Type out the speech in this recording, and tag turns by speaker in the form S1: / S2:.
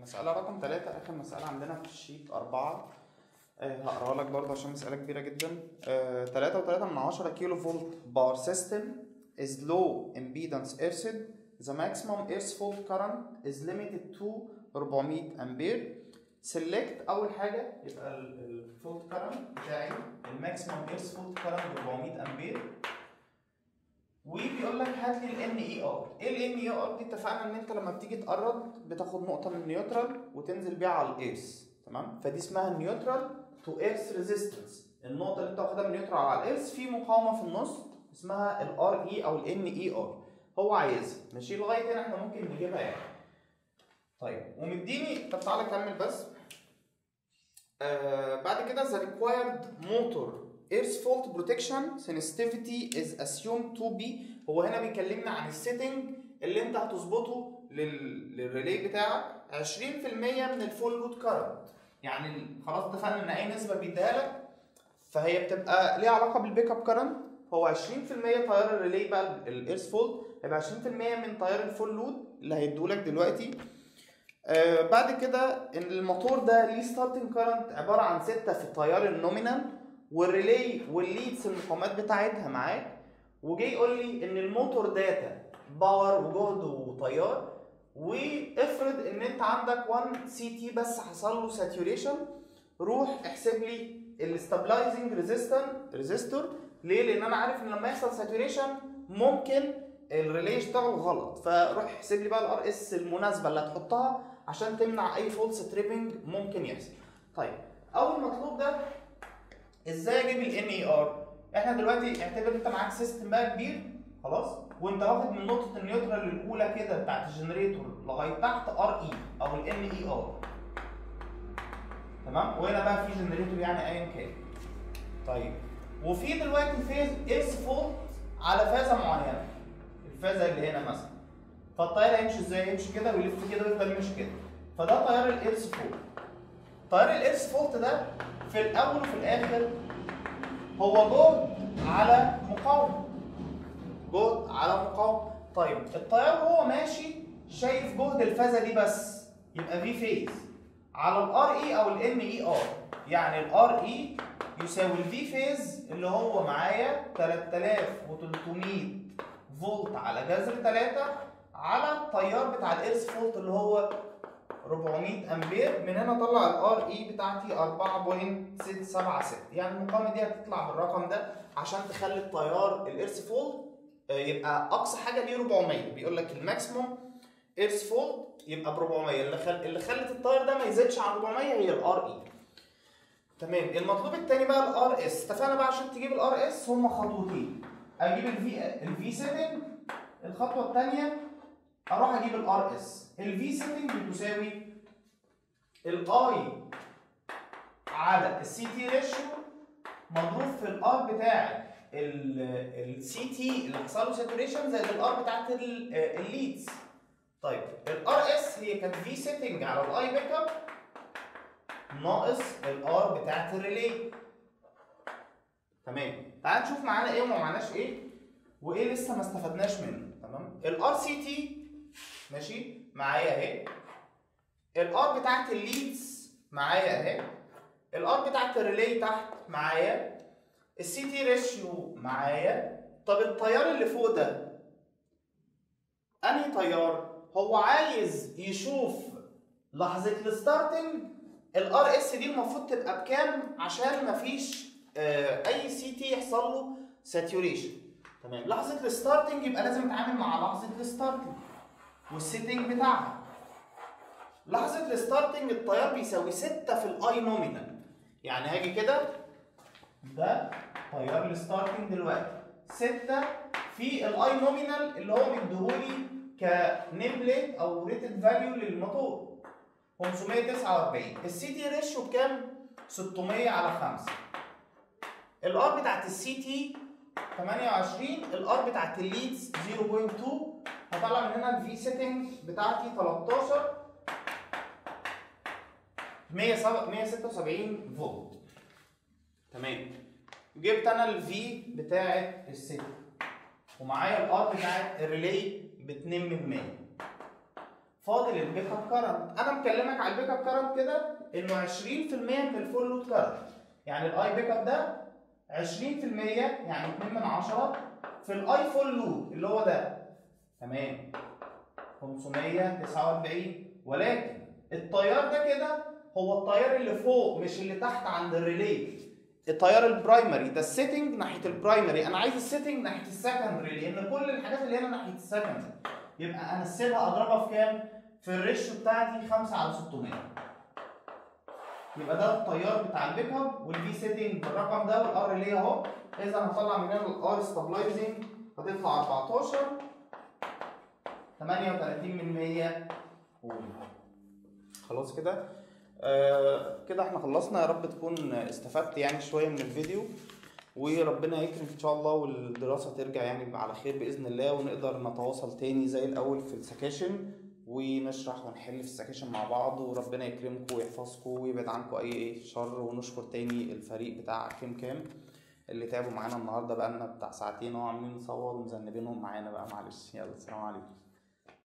S1: مسألة رقم ثلاثة آخر مسألة عندنا في الشيت أربعة آه، هقراها لك برضه عشان مسألة كبيرة جدا آه، تلاتة وتلاتة من عشرة كيلو فولت بار سيستم is low impedance earthed the maximum earth fault current is limited to 400 أمبير select أول حاجة يبقى الفولت current بتاعي الماكسيمم earth fault current 400 أمبير وبيقول لك هات لي ال اي ار ايه ال اي ار دي اتفقنا ان انت لما بتيجي تقرب بتاخد نقطه من النيوترال وتنزل بيها على الايرث تمام فدي اسمها النيوترال تو ايرث ريزيستنس النقطه اللي انت واخدها من النيوترال على الايرث في مقاومه في النص اسمها الار اي او الان اي ار هو عايزها ماشي لغايه هنا احنا ممكن نجيبها يعني طيب ومديني طب تعالى كمل بس آه بعد كده the required motor Earth fault protection sensitivity is assumed to be هو هنا بيكلمنا عن السيتنج اللي انت هتظبطه لل... للريلي بتاعك 20% من الفول لود كارنت يعني ال- خلاص اتفقنا ان اي نسبه بيديها لك فهي بتبقى ليها علاقه بالبيك اب كارنت هو 20% تيار الريلي بقى الايرث فولت هيبقى 20% من تيار الفول لود اللي هيدولك دلوقتي آه بعد كده ان الموتور ده ليه ستارتنج كارنت عباره عن 6 في التيار النومينال والريلي والليدز المقاومات بتاعتها معاك وجي يقول لي ان الموتور داتا باور وجهد وتيار وافرض ان انت عندك 1 سي تي بس حصل له ساتوريشن روح احسب لي الستابلايزنج ريزيستور ليه؟ لان انا عارف ان لما يحصل ساتوريشن ممكن الريلي يشتغل غلط فروح احسب لي بقى الار اس المناسبه اللي هتحطها عشان تمنع اي فولس تريبنج ممكن يحصل. طيب اول مطلوب ده ازاي اجيب الان اي ار؟ احنا دلوقتي اعتبر انت معاك سيستم بقى كبير خلاص وانت واخد من نقطه النيوترال الاولى كده بتاعت الجنريتور لغايه تحت ار اي او الان اي ار تمام وهنا بقى في جنريتور يعني ايا كان طيب وفي دلوقتي فيز اس فولت على فازه معينه الفازه اللي هنا مثلا فالتيار هيمشي ازاي؟ يمشي كده ويلف كده ويفضل ماشي كده فده تيار الارث فولت تيار الارث فولت ده في الاول وفي الاخر هو جهد على مقاومه جهد على مقاومه طيب التيار وهو ماشي شايف جهد الفازه دي بس يبقى في فيز على الار اي او الان اي ار يعني الار اي يساوي الفي فيز اللي هو معايا 3300 فولت على جذر 3 على التيار بتاع الارث فولت اللي هو 400 امبير من هنا طلع الار اي بتاعتي 4.676 يعني المقاومه دي هتطلع بالرقم ده عشان تخلي التيار الارث فولت آه، يبقى اقصى حاجه ليه 400 بيقول لك الماكسيموم ايرث فولت يبقى ب 400 اللي خل... اللي خلت التيار ده ما يزيدش عن 400 هي الار اي تمام المطلوب الثاني بقى الار اس اتفقنا بقى عشان تجيب الار اس هما خطوتين اجيب الفي الفي سيتنج الخطوه الثانيه اروح اجيب الار اس الفي سيتنج بتساوي الاي على السي تي ريشيو مضروب في الار بتاع السي تي اللي حصل له ساتوريشن زائد الار بتاعت الليدز طيب الار اس هي كانت في سيتنج على الاي بيك اب ناقص الار بتاعت الريلي تمام تعال نشوف معانا ايه وما معناش ايه وايه لسه ما استفدناش منه تمام الار سي تي ماشي معايا اهي الار بتاعت الليدز معايا اهي الار بتاعت الريلي تحت معايا السي تي ريشيو معايا طب التيار اللي فوق ده انهي تيار هو عايز يشوف لحظه الستارتنج الار اس دي المفروض تبقى بكام عشان مفيش آه اي سي تي يحصل له ساتوريشن تمام لحظه الستارتنج يبقى لازم اتعامل مع لحظه الستارتنج والسيتنج بتاعها لحظه الستارتنج التيار بيساوي 6 في الاي نومينال يعني هاجي كده ده تيار الستارتنج دلوقتي 6 في الاي نومينال اللي هو مديهولي كنيمبليت او ريتد فاليو للموتور 549 السي تي ريشيو بكام 600 على 5 الار بتاعت السي تي 28 الار بتاعت الليدز 0.2 هطلع من هنا الفي سيتنج بتاعتي 13 176 فولت تمام جبت انا الفي بتاعت السيتنج ومعايا الار بتاعت الريلي ب 2 من 100 فاضل البيك اب كارنت انا مكلمك على البيك اب كارنت كده انه 20% من الفول لود كارنت يعني الاي بيك اب ده 20% يعني 2 من 10 في الاي فول لود اللي هو ده تمام 549 ولكن التيار ده كده هو التيار اللي فوق مش اللي تحت عند الريلي التيار البرايمري ده السيتنج ناحيه البرايمري انا عايز السيتنج ناحيه السكندري لان كل الحاجات اللي هنا ناحيه السكندري يبقى انا السيبها اضربها في كام؟ في الريشيو بتاعتي 5 على 600 يبقى ده التيار بتاع البيك اب والفي سيتنج بالرقم ده والار اللي اهو اذا هطلع من هنا الار ستابلايزنج هتطلع 14 38 من 100 اوم خلاص كده آه كده احنا خلصنا يا رب تكون استفدت يعني شويه من الفيديو وربنا يكرم ان شاء الله والدراسه ترجع يعني على خير باذن الله ونقدر نتواصل تاني زي الاول في السكاشن ونشرح ونحل في السكاشن مع بعض وربنا يكرمكم ويحفظكم ويبعد عنكم اي شر ونشكر تاني الفريق بتاع كيم كام اللي تعبوا معانا النهارده بقالنا بتاع ساعتين اهو عاملين نصور ومذنبينهم معانا بقى معلش يلا السلام عليكم